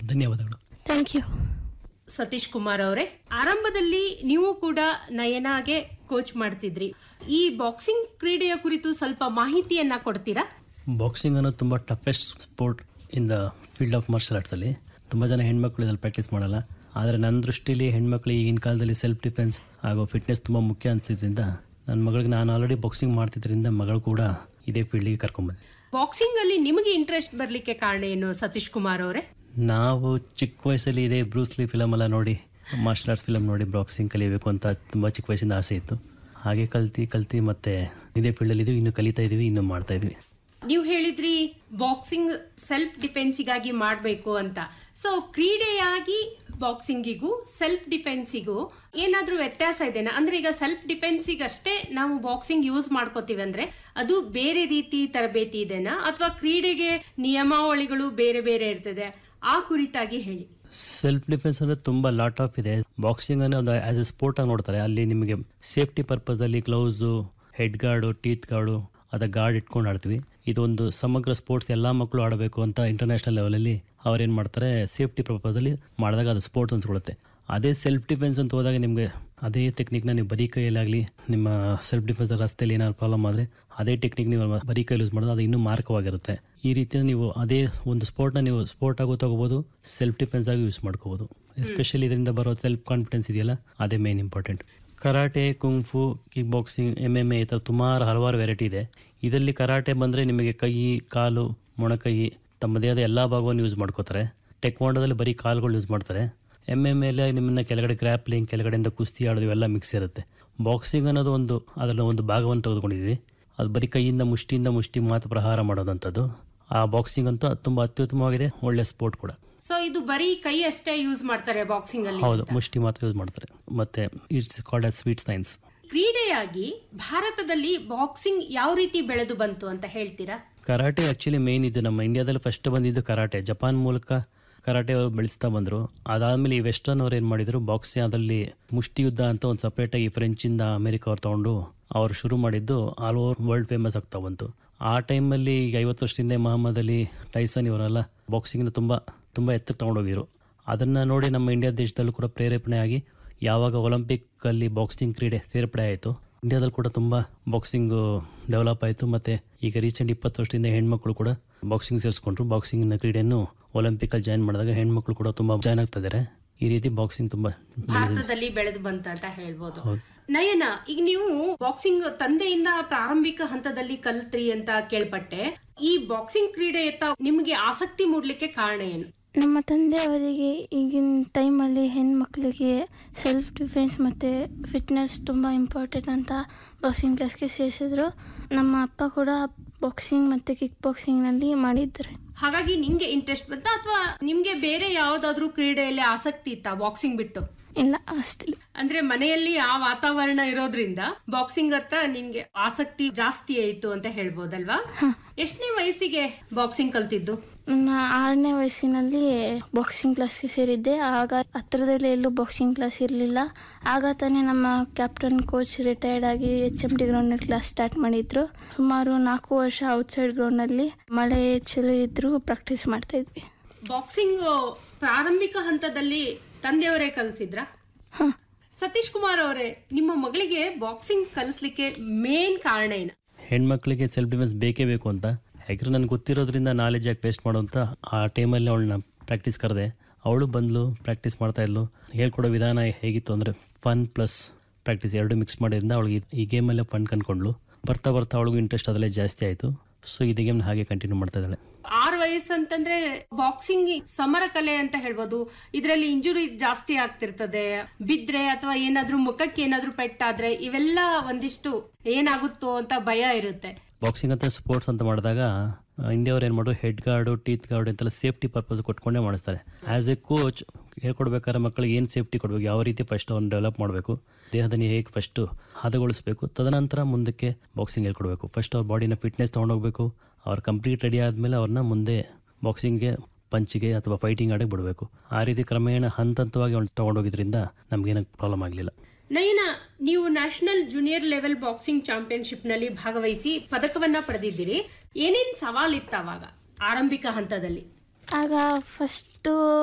ಧನ್ಯವಾದಗಳು thank you Satish Kumar ಅವರೇ ಆರಂಭದಲ್ಲಿ ನೀವು ಕೂಡ ನಯನಾಗೆ ಕೋಚ್ ಮಾಡ್ತಿದ್ರಿ ಈ ಬಾಕ್ಸಿಂಗ್ ಕ್ರೀಡೆಯ ಕುರಿತು ಸ್ವಲ್ಪ ಮಾಹಿತಿಯನ್ನ ಕೊಡ್ತೀರಾ ಬಾಕ್ಸಿಂಗ್ ಅನ್ನೋದು ತುಂಬ toughest sport in the field of martial ಆರ್ಟ್ಸಲ್ಲಿ ತುಂಬ ಜನ ಹೆಣ್ಮಕ್ಳು ಇದ್ರಲ್ಲಿ ಪ್ರಾಕ್ಟೀಸ್ ಮಾಡಲ್ಲ ಆದರೆ ನನ್ನ ದೃಷ್ಟಿಲಿ ಹೆಣ್ಮಕ್ಳು ಈಗಿನ ಕಾಲದಲ್ಲಿ ಸೆಲ್ಫ್ ಡಿಫೆನ್ಸ್ ಹಾಗೂ ಫಿಟ್ನೆಸ್ ತುಂಬ ಮುಖ್ಯ ಅನಿಸಿದ್ರಿಂದ ನನ್ನ ಮಗಳಿಗೆ ನಾನು ಆಲ್ರೆಡಿ ಬಾಕ್ಸಿಂಗ್ ಮಾಡ್ತಿದ್ರಿಂದ ಮಗಳು ಕೂಡ ಇದೇ ಫೀಲ್ಡಿಗೆ ಕರ್ಕೊಂಬಂದೆ ಬಾಕ್ಸಿಂಗ್ ಅಲ್ಲಿ ನಿಮಗೆ ಇಂಟ್ರೆಸ್ಟ್ ಬರ್ಲಿಕ್ಕೆ ಕಾರಣ ಏನು ಸತೀಶ್ ಕುಮಾರ್ ಅವರೇ ನಾವು ಚಿಕ್ಕ ವಯಸ್ಸಲ್ಲಿ ಇದೇ ಬ್ರೂಸ್ಲಿ ಫಿಲಮ್ ಎಲ್ಲ ನೋಡಿ ಮಾರ್ಷಲ್ ಆರ್ಟ್ಸ್ ಫಿಲಮ್ ನೋಡಿ ಬಾಕ್ಸಿಂಗ್ ಕಲಿಬೇಕು ಅಂತ ತುಂಬ ಚಿಕ್ಕ ವಯಸ್ಸಿಂದ ಆಸೆ ಇತ್ತು ಹಾಗೆ ಕಲ್ತಿ ಕಲ್ತಿ ಮತ್ತೆ ಇದೇ ಫೀಲ್ಡಲ್ಲಿ ಇದೀವಿ ಇನ್ನು ಕಲಿತಾ ಇದೀವಿ ಇನ್ನು ಮಾಡ್ತಾ ಇದೀವಿ ನೀವು ಹೇಳಿದ್ರಿ ಬಾಕ್ಸಿಂಗ್ ಸೆಲ್ಫ್ ಡಿಫೆನ್ಸಿಗಾಗಿ ಮಾಡಬೇಕು ಅಂತ ಸೊ ಕ್ರೀಡೆಯಾಗಿ ಬಾಕ್ಸಿಂಗಿಗೂ ಸೆಲ್ಫ್ ಡಿಫೆನ್ಸಿಗೂ ಏನಾದ್ರೂ ವ್ಯತ್ಯಾಸ ಇದೆನಾ ಅಂದ್ರೆ ಈಗ ಸೆಲ್ಫ್ ಡಿಫೆನ್ಸಿಗಷ್ಟೇ ನಾವು ಬಾಕ್ಸಿಂಗ್ ಯೂಸ್ ಮಾಡ್ಕೋತೀವಿ ಅಂದ್ರೆ ಅದು ಬೇರೆ ರೀತಿ ತರಬೇತಿ ಇದೆನಾ ಅಥವಾ ಕ್ರೀಡೆಗೆ ನಿಯಮಾವಳಿಗಳು ಬೇರೆ ಬೇರೆ ಇರ್ತದೆ ಆ ಕುರಿತಾಗಿ ಹೇಳಿ ಸೆಲ್ಫ್ ಡಿಫೆನ್ಸ್ ಅಂದ್ರೆ ತುಂಬಾ ಲಾಟ್ ಆಫ್ ಇದೆ ಬಾಕ್ಸಿಂಗ್ ಅನ್ನೋ ಒಂದು ಆಸ್ ಎ ಸ್ಪೋರ್ಟ್ ಆಗಿ ನೋಡ್ತಾರೆ ಅಲ್ಲಿ ನಿಮಗೆ ಸೇಫ್ಟಿ ಪರ್ಪಸ್ ಅಲ್ಲಿ gloves head guard teeth guard ಅದ ಗಾರ್ಡ್ ಇಟ್ಕೊಂಡು ಆಡ್ತೀವಿ ಇದೊಂದು ಸಮಗ್ರ ಸ್ಪೋರ್ಟ್ಸ್ ಎಲ್ಲಾ ಮಕ್ಕಳು ಆಡಬೇಕು ಅಂತ ಇಂಟರ್ನ್ಯಾಷನಲ್ ಲೆವೆಲಲ್ಲಿ ಅವ್ರೇನು ಮಾಡ್ತಾರೆ ಸೇಫ್ಟಿ ಪರ್ಪಸ್ ಅಲ್ಲಿ ಮಾಡಿದಾಗ ಅದು ಸ್ಪೋರ್ಟ್ಸ್ ಅನ್ಸ್ಕೊಳ್ಳುತ್ತೆ ಅದೇ ಸೆಲ್ಫ್ ಡಿಫೆನ್ಸ್ ಅಂತ ಹೋದಾಗ ನಿಮಗೆ ಅದೇ ಟೆಕ್ನಿಕ್ನ ನೀವು ಬರೀ ಕೈಯಲ್ಲಾಗಲಿ ನಿಮ್ಮ ಸೆಲ್ಫ್ ಡಿಫೆನ್ಸ್ ರಸ್ತೆಯಲ್ಲಿ ಏನಾದ್ರು ಪ್ರಾಬ್ಲಮ್ ಆದರೆ ಅದೇ ಟೆಕ್ನಿಕ್ ನೀವು ಬರೀ ಕೈಯಲ್ಲಿ ಯೂಸ್ ಮಾಡೋದು ಅದು ಇನ್ನೂ ಮಾರ್ಕವಾಗಿರುತ್ತೆ ಈ ರೀತಿ ನೀವು ಅದೇ ಒಂದು ಸ್ಪೋರ್ಟ್ನ ನೀವು ಸ್ಪೋರ್ಟ್ ಆಗು ತಗೋಬೋದು ಸೆಲ್ಫ್ ಡಿಫೆನ್ಸ್ ಆಗಿ ಯೂಸ್ ಮಾಡ್ಕೋಬೋದು ಎಸ್ಪೆಷಲಿ ಇದರಿಂದ ಬರೋ ಸೆಲ್ಫ್ ಕಾನ್ಫಿಡೆನ್ಸ್ ಇದೆಯಲ್ಲ ಅದೇ main important karate kung fu kick boxing M M A ಈ ಥರ ಸುಮಾರು ಹಲವಾರು ವೆರೈಟಿ ಇದೆ ಇದರಲ್ಲಿ ಕರಾಟೆ ಬಂದರೆ ನಿಮಗೆ ಕೈ ಕಾಲು ಮೊಣಕೈ ತಮ್ಮ ದೇಹದ ಎಲ್ಲ ಭಾಗವನ್ನು ಯೂಸ್ ಮಾಡ್ಕೋತಾರೆ ಟೆಕ್ವಾಂಡೋದಲ್ಲಿ ಬರೀ ಕಾಲುಗಳು ಯೂಸ್ ಮಾಡ್ತಾರೆ ಎಮ್ ಎಮ್ ಎಲ್ ನಿಮ್ಮನ್ನ ಕೆಳಗಡೆ ಗ್ರ್ಯಾಪ್ಲಿಂಗ್ ಕೆಳಗಡೆಯಿಂದ ಕುಸ್ತಿ ಆಡೋದು ಇವೆಲ್ಲ ಮಿಕ್ಸ್ ಇರುತ್ತೆ ಬಾಕ್ಸಿಂಗ್ ಅನ್ನೋದು ಒಂದು ಅದರಲ್ಲಿ ಒಂದು ಭಾಗವನ್ನು ತೆಗೆದುಕೊಂಡಿದ್ವಿ ಅದು ಬರೀ ಕೈಯಿಂದ ಮುಷ್ಟಿಯಿಂದ ಮುಷ್ಟಿ ಮಾತ್ರ ಪ್ರಹಾರ ಮಾಡೋದಂಥದ್ದು ಆ ಬಾಕ್ಸಿಂಗ್ ಅಂತೂ ತುಂಬ ಅತ್ಯುತ್ತಮವಾಗಿದೆ ಒಳ್ಳೆ ಸ್ಪೋರ್ಟ್ ಕೂಡ ಸೊ ಇದು ಬರೀ ಕೈ ಅಷ್ಟೇ ಯೂಸ್ ಮಾಡ್ತಾರೆ ಬಾಕ್ಸಿಂಗ್ ಅಲ್ಲಿ ಹೌದು ಮುಷ್ಟಿ ಮಾತ್ರ ಯೂಸ್ ಮಾಡ್ತಾರೆ ಮತ್ತೆ it's called as sweet science ಕ್ರೀಡೆಯಾಗಿ ಭಾರತದಲ್ಲಿ ಬಾಕ್ಸಿಂಗ್ ಯಾವ ರೀತಿ ಬೆಳೆದು ಬಂತು ಅಂತ ಹೇಳ್ತೀರಾ ಕರಾಟೆ ಆಕ್ಚುಲಿ ಮೇನ್ ಇದು ನಮ್ಮ ಇಂಡಿಯಾದಲ್ಲಿ ಫಸ್ಟ್ ಬಂದಿದ್ದು ಕರಾಟೆ ಜಪಾನ್ ಮೂಲಕ ಕರಾಟೆ ಅವ್ರು ಬೆಳೆಸ್ತಾ ಬಂದರು ಅದಾದಮೇಲೆ ಈ ವೆಸ್ಟರ್ನ್ ಅವ್ರು ಏನು ಮಾಡಿದ್ರು ಬಾಕ್ಸಿಂಗ್ ಅದರಲ್ಲಿ ಮುಷ್ಟಿ ಯುದ್ಧ ಅಂತ ಒಂದು ಸಪ್ರೇಟಾಗಿ ಫ್ರೆಂಚಿಂದ ಅಮೆರಿಕ ಅವ್ರು ತೊಗೊಂಡು ಅವ್ರು ಶುರು ಮಾಡಿದ್ದು ಆಲ್ ಓವರ್ ವರ್ಲ್ಡ್ ಫೇಮಸ್ ಆಗ್ತಾ ಬಂತು ಆ ಟೈಮಲ್ಲಿ ಈಗ ಐವತ್ತು ವರ್ಷದಿಂದ ಮಹಮ್ಮದ್ ಅಲಿ ಟೈಸನ್ ಇವರೆಲ್ಲ ಬಾಕ್ಸಿಂಗ್ನ ತುಂಬ ತುಂಬ ಎತ್ತಕ್ಕೆ ತೊಗೊಂಡೋಗಿದ್ರು ಅದನ್ನು ನೋಡಿ ನಮ್ಮ ಇಂಡಿಯಾ ದೇಶದಲ್ಲೂ ಕೂಡ ಪ್ರೇರೇಪಣೆ ಆಗಿ ಯಾವಾಗ ಒಲಿಂಪಿಕ್ ಅಲ್ಲಿ ಬಾಕ್ಸಿಂಗ್ ಕ್ರೀಡೆ ಸೇರ್ಪಡೆ ಆಯಿತು ಇಂಡಿಯಾದಲ್ಲಿ ಕೂಡ ತುಂಬ ಬಾಕ್ಸಿಂಗ್ ಡೆವಲಪ್ ಆಯಿತು ಮತ್ತೆ ಈಗ ರೀಸೆಂಟ್ ಇಪ್ಪತ್ತು ವರ್ಷದಿಂದ ಹೆಣ್ಮಕ್ಳು ಕೂಡ ಬಾಕ್ಸಿಂಗ್ ಸೇರಿಸ್ಕೊಂಡ್ರು ಬಾಕ್ಸಿಂಗ್ ಕ್ರೀಡೆಯನ್ನು ಒಲಿಂಪಿಕ್ ಅಲ್ಲಿ ಜಾಯ್ನ್ ಮಾಡಿದಾಗ ಹೆಣ್ಮಕ್ಳು ಕೂಡ ತುಂಬಾ ಜಾಯ್ನ್ ಆಗ್ತಾ ಇದ್ದಾರೆ ಈ ರೀತಿ ಬಾಕ್ಸಿಂಗ್ ತುಂಬಾ ಭಾರತದಲ್ಲಿ ಬೆಳೆದು ಬಂತ ಅಂತ ಹೇಳ್ಬೋದು ಹೌದು. ನಯನ ಈಗ ನೀವು ಬಾಕ್ಸಿಂಗ್ ತಂದೆಯಿಂದ ಪ್ರಾರಂಭಿಕ ಹಂತದಲ್ಲಿ ಕಲ್ತ್ರಿ ಅಂತ ಕೇಳ್ಪಟ್ಟೆ ಈ ಬಾಕ್ಸಿಂಗ್ ಕ್ರೀಡೆಯತ್ತ ನಿಮಗೆ ಆಸಕ್ತಿ ಮೂಡ್ಲಿಕ್ಕೆ ಕಾರಣ ಏನು ನಮ್ಮ ತಂದೆಯವರಿಗೆ ಈಗಿನ ಟೈಮಲ್ಲಿ ಹೆಣ್ಮಕ್ಳಿಗೆ ಸೆಲ್ಫ್ ಡಿಫೆನ್ಸ್ ಮತ್ತು ಫಿಟ್ನೆಸ್ ತುಂಬ ಇಂಪಾರ್ಟೆಂಟ್ ಅಂತ ಬಾಕ್ಸಿಂಗ್ ಕ್ಲಾಸ್ಗೆ ಸೇರಿಸಿದ್ರು ನಮ್ಮ ಅಪ್ಪ ಕೂಡ ಬಾಕ್ಸಿಂಗ್ ಮತ್ತು ಕಿಕ್ ಬಾಕ್ಸಿಂಗ್ನಲ್ಲಿ ಮಾಡಿದ್ದಾರೆ ಹಾಗಾಗಿ ನಿಮ್ಗೆ ಇಂಟ್ರೆಸ್ಟ್ ಬಂತ ಅಥವಾ ನಿಮ್ಗೆ ಬೇರೆ ಯಾವ್ದಾದ್ರು ಕ್ರೀಡೆಯಲ್ಲಿ ಆಸಕ್ತಿ ಇತ್ತಾ ಬಾಕ್ಸಿಂಗ್ ಬಿಟ್ಟು ಇಲ್ಲ ಅಷ್ಟೇ ಅಂದ್ರೆ ಮನೆಯಲ್ಲಿ ಆ ವಾತಾವರಣ ಇರೋದ್ರಿಂದ ಬಾಕ್ಸಿಂಗ್ ಹತ್ತ ನಿನ್ಗೆ ಆಸಕ್ತಿ ಜಾಸ್ತಿ ಆಯ್ತು ಅಂತ ಹೇಳ್ಬೋದಲ್ವಾ ಎಷ್ಟನೇ ವಯಸ್ಸಿಗೆ ಬಾಕ್ಸಿಂಗ್ ಕಲ್ತಿದ್ದು ನನ್ನ ಆರನೇ ವಯಸ್ಸಿನಲ್ಲಿ ಬಾಕ್ಸಿಂಗ್ ಕ್ಲಾಸ್ಗೆ ಸೇರಿದ್ದೆ ಆಗ ಹತ್ತಿರದಲ್ಲಿ ಎಲ್ಲೂ ಬಾಕ್ಸಿಂಗ್ ಕ್ಲಾಸ್ ಇರಲಿಲ್ಲ ಆಗ ತಾನೇ ನಮ್ಮ ಕ್ಯಾಪ್ಟನ್ ಕೋಚ್ ರಿಟೈರ್ಡ್ ಆಗಿ ಎಚ್ ಎಮ್ ಡಿ ಗ್ರೌಂಡ್ನಲ್ಲಿ ಕ್ಲಾಸ್ ಸ್ಟಾರ್ಟ್ ಮಾಡಿದ್ರು ಸುಮಾರು ನಾಲ್ಕು ವರ್ಷ ಔಟ್ಸೈಡ್ ಗ್ರೌಂಡ್ನಲ್ಲಿ ಮಳೆ ಚಳಿ ಇದ್ರೂ ಪ್ರಾಕ್ಟೀಸ್ ಮಾಡ್ತಾ ಇದ್ವಿ ಬಾಕ್ಸಿಂಗ್ ಪ್ರಾರಂಭಿಕ ಹಂತದಲ್ಲಿ ತಂದೆಯವರೇ ಕಲಿಸಿದ್ರ ಹಾಂ ಸತೀಶ್ ಕುಮಾರ್ ಅವರೇ ನಿಮ್ಮ ಮಗಳಿಗೆ ಬಾಕ್ಸಿಂಗ್ ಕಲಿಸ್ಲಿಕ್ಕೆ ಮೇನ್ ಕಾರಣ ಏನು ಹೆಣ್ಮಕ್ಳಿಗೆ ಸೆಲ್ಫ್ ಡಿಫೆನ್ಸ್ ಬೇಕೇ ಬೇಕು ಅಂತ ಯಾಕಂದ್ರೆ ನನಗೆ ಗೊತ್ತಿರೋದ್ರಿಂದ ನಾಲೆಜ್ ಯಾಕೆ ವೇಸ್ಟ್ ಮಾಡುವಂತ ಆ ಟೈಮಲ್ಲಿ ಅವಳನ್ನ ಪ್ರಾಕ್ಟೀಸ್ ಕರೆದೆ ಅವಳು ಬಂದ್ಲು ಪ್ರಾಕ್ಟೀಸ್ ಮಾಡ್ತಾ ಇದ್ಲು ಹೇಳ್ಕೊಡೋ ವಿಧಾನ ಹೇಗಿತ್ತು ಅಂದರೆ ಫನ್ ಪ್ಲಸ್ ಪ್ರಾಕ್ಟೀಸ್ ಎರಡು ಮಿಕ್ಸ್ ಮಾಡಿದ್ರಿಂದ ಅವಳಿಗೆ ಈ ಗೇಮಲ್ಲೇ ಫನ್ ಕಂಡ್ಕೊಂಡ್ಲು ಬರ್ತಾ ಬರ್ತಾ ಅವಳಿಗೂ ಇಂಟ್ರೆಸ್ಟ್ ಅದರಲ್ಲೇ ಜಾಸ್ತಿ ಆಯಿತು ಸೊ ಇದೇ ಗೇಮ್ನ ಹಾಗೆ ಕಂಟಿನ್ಯೂ ಮಾಡ್ತಾ ಇದ್ದಾಳೆ ಆರು ವಯಸ್ಸಂತಂದ್ರೆ ಬಾಕ್ಸಿಂಗ್ ಸಮರ ಕಲೆ ಅಂತ ಹೇಳ್ಬೋದು ಇದರಲ್ಲಿ ಇಂಜುರಿ ಜಾಸ್ತಿ ಆಗ್ತಿರ್ತದೆ ಬಿದ್ರೆ ಅಥವಾ ಏನಾದ್ರೂ ಮುಖಕ್ಕೆ ಏನಾದ್ರೂ ಪೆಟ್ಟಾದ್ರೆ ಇವೆಲ್ಲ ಒಂದಿಷ್ಟು ಏನಾಗುತ್ತೋ ಅಂತ ಭಯ ಇರುತ್ತೆ ಬಾಕ್ಸಿಂಗ್ ಅಂತ ಸ್ಪೋರ್ಟ್ಸ್ ಅಂತ ಮಾಡಿದಾಗ ಇಂಡಿಯಾವ್ರು ಏನು ಮಾಡೋದು ಹೆಡ್ ಗಾರ್ಡು ಟೀತ್ ಗಾರ್ಡು ಅಂತೆಲ್ಲ ಸೇಫ್ಟಿ ಪರ್ಪಸ್ ಕೊಟ್ಕೊಂಡೇ ಮಾಡಿಸ್ತಾರೆ ಆ್ಯಸ್ ಎ ಕೋಚ್ ಹೇಳ್ಕೊಡ್ಬೇಕಾದ್ರೆ ಮಕ್ಕಳಿಗೆ ಏನು ಸೇಫ್ಟಿ ಕೊಡಬೇಕು ಯಾವ ರೀತಿ ಫಸ್ಟ್ ಅವ್ನು ಡೆವಲಪ್ ಮಾಡಬೇಕು ದೇಹದಲ್ಲಿ ಹೇಗೆ ಫಸ್ಟು ಹದಗೊಳಿಸ್ಬೇಕು ತದನಂತರ ಮುಂದಕ್ಕೆ ಬಾಕ್ಸಿಂಗ್ ಹೇಳ್ಕೊಡ್ಬೇಕು ಫಸ್ಟ್ ಅವ್ರ ಬಾಡಿನ ಫಿಟ್ನೆಸ್ ತೊಗೊಂಡೋಗ್ಬೇಕು ಅವ್ರು ಕಂಪ್ಲೀಟ್ ರೆಡಿ ಆದಮೇಲೆ ಅವ್ರನ್ನ ಮುಂದೆ ಬಾಕ್ಸಿಂಗ್ಗೆ ಪಂಚಿಗೆ ಅಥವಾ ಫೈಟಿಂಗ್ ಆಡಕ್ಕೆ ಬಿಡಬೇಕು ಆ ರೀತಿ ಕ್ರಮೇಣ ಹಂತ ಹಂತವಾಗಿ ಅವ್ನು ತೊಗೊಂಡೋಗಿದ್ರಿಂದ ನಮಗೇನು ಪ್ರಾಬ್ಲಮ್ ಆಗಲಿಲ್ಲ ನಯನ ನೀವು national junior level boxing championship ನಲ್ಲಿ ಭಾಗವಹಿಸಿ ಪದಕವನ್ನ ಪಡೆದಿದ್ದೀರಿ ಏನೇನ್ ಸವಾಲಿತ್ತು ಅವಾಗ ಆರಂಭಿಕ ಹಂತದಲ್ಲಿ ಆಗ ಫಸ್ಟು